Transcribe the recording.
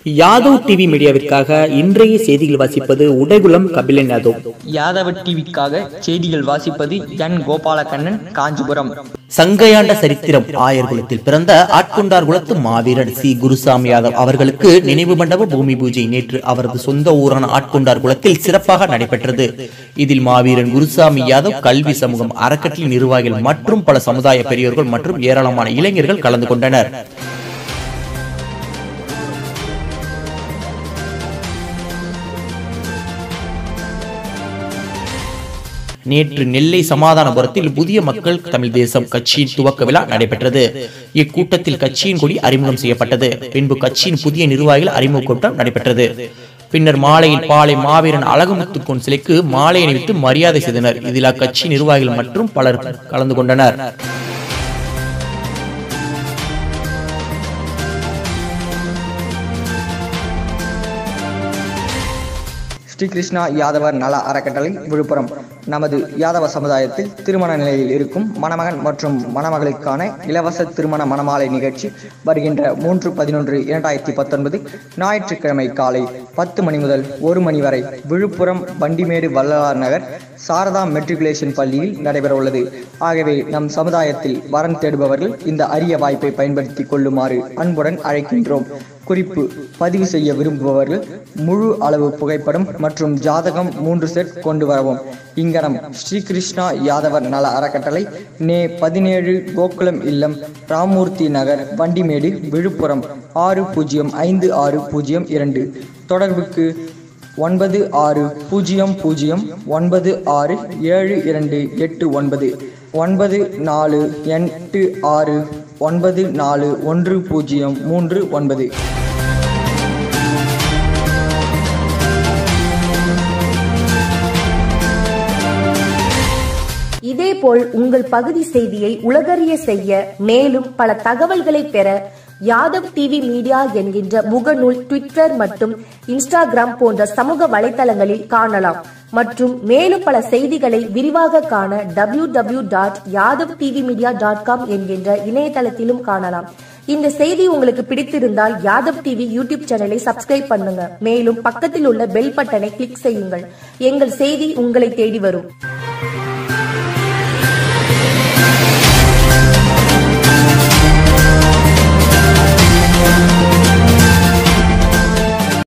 Yadav TV மீடியாவிற்காக இன்றைய செய்திகள் வாசிப்பது உடைகுளம் கபிலன் யாதவ் யாதவ டிவிக்காக செய்திகள் வாசிப்பது என் கோபாலகண்ணன் காஞ்சிபுரம் சங்கையாண்ட சரித்திரம் ஆயர்குலத்தில் பிறந்த ஆட்கொண்டார் குலத்து மாவீரன் சி குருசாமி யாதவ் அவர்களுக்கு நினைவு மண்டப பூமி பூஜை நேற்று அவரது சொந்த ஊரான ஆட்கொண்டார் குலத்தில் சிறப்பாக நடைபெற்றது இதில் மாவீரன் குருசாமி யாதவ் கல்வி சமூகம் அறக்கட்டளை நிர்வாகிகள் மற்றும் பல சமுதாய பெரியோர்கள் மற்றும் ஏராளமான இளைஞர்கள் கலந்து கொண்டனர் நேற்று நெல்லை சமாதானபுரத்தில் புதிய மக்கள் தமிழ் தேசம் கட்சியின் துவக்க விழா நடைபெற்றது இக்கூட்டத்தில் கட்சியின் கொடி அறிமுகம் செய்யப்பட்டது பின்பு கட்சியின் புதிய நிர்வாகிகள் அறிமுக கூட்டம் நடைபெற்றது பின்னர் மாலையில் பாலை மாவீரன் அழகுமுத்துக்கோன் சிலைக்கு மாலை அணிவித்து மரியாதை செய்தனர் இதில் அக்கட்சி நிர்வாகிகள் மற்றும் பலர் கலந்து கொண்டனர் ஸ்ரீ கிருஷ்ணா யாதவர் நல அறக்கட்டளை விழுப்புரம் நமது யாதவ சமுதாயத்தில் திருமண நிலையில் இருக்கும் மணமகன் மற்றும் மணமகளுக்கான இலவச திருமண மணமாலை நிகழ்ச்சி வருகின்ற மூன்று பதினொன்று இரண்டாயிரத்தி பத்தொன்பது ஞாயிற்றுக்கிழமை காலை பத்து மணி முதல் ஒரு மணி வரை விழுப்புரம் வண்டிமேடு வள்ளலார் நகர் சாரதா மெட்ரிகுலேஷன் பள்ளியில் நடைபெறவுள்ளது ஆகவே நம் சமுதாயத்தில் வரன் தேடுபவர்கள் இந்த அரிய வாய்ப்பை பயன்படுத்திக் கொள்ளுமாறு அன்புடன் அழைக்கின்றோம் குறிப்பு பதிவு செய்ய விரும்புபவர்கள் முழு அளவு புகைப்படம் மற்றும் ஜாதகம் மூன்று செட் கொண்டு வரவும் இங்கனம் ஸ்ரீகிருஷ்ணா யாதவர் நல அறக்கட்டளை நே பதினேழு கோகுலம் இல்லம் ராமூர்த்தி நகர் வண்டிமேடு விழுப்புரம் ஆறு பூஜ்ஜியம் ஐந்து ஆறு பூஜ்ஜியம் இரண்டு தொடர்புக்கு ஒன்பது ஆறு பூஜ்ஜியம் பூஜ்ஜியம் ஒன்பது ஆறு ஏழு இரண்டு எட்டு ஒன்பது ஒன்பது நாலு எட்டு ஆறு ஒன்பது நாலு ஒன்று பூஜ்ஜியம் மூன்று ஒன்பது இதேபோல் உங்கள் பகுதி செய்தியை உலகறிய செய்ய மேலும் பல தகவல்களை பெற யாதவ் டிவி மீடியா என்கின்ற முகநூல் ட்விட்டர் மற்றும் இன்ஸ்டாகிராம் போன்ற சமூக வலைதளங்களில் காணலாம் மற்றும் மேலும் பல செய்திகளை விரிவாக காண W W dot Yadav TV media dot com என்கின்ற இணையதளத்திலும் காணலாம் இந்த செய்தி உங்களுக்கு பிடித்திருந்தால் யாதவ் டிவி யூடியூப் சேனலை சப்ஸ்கிரைப் பண்ணுங்க மேலும் பக்கத்தில் உள்ள பெல் பட்டனை கிளிக் செய்யுங்கள் எங்கள் செய்தி உங்களை தேடி வரும்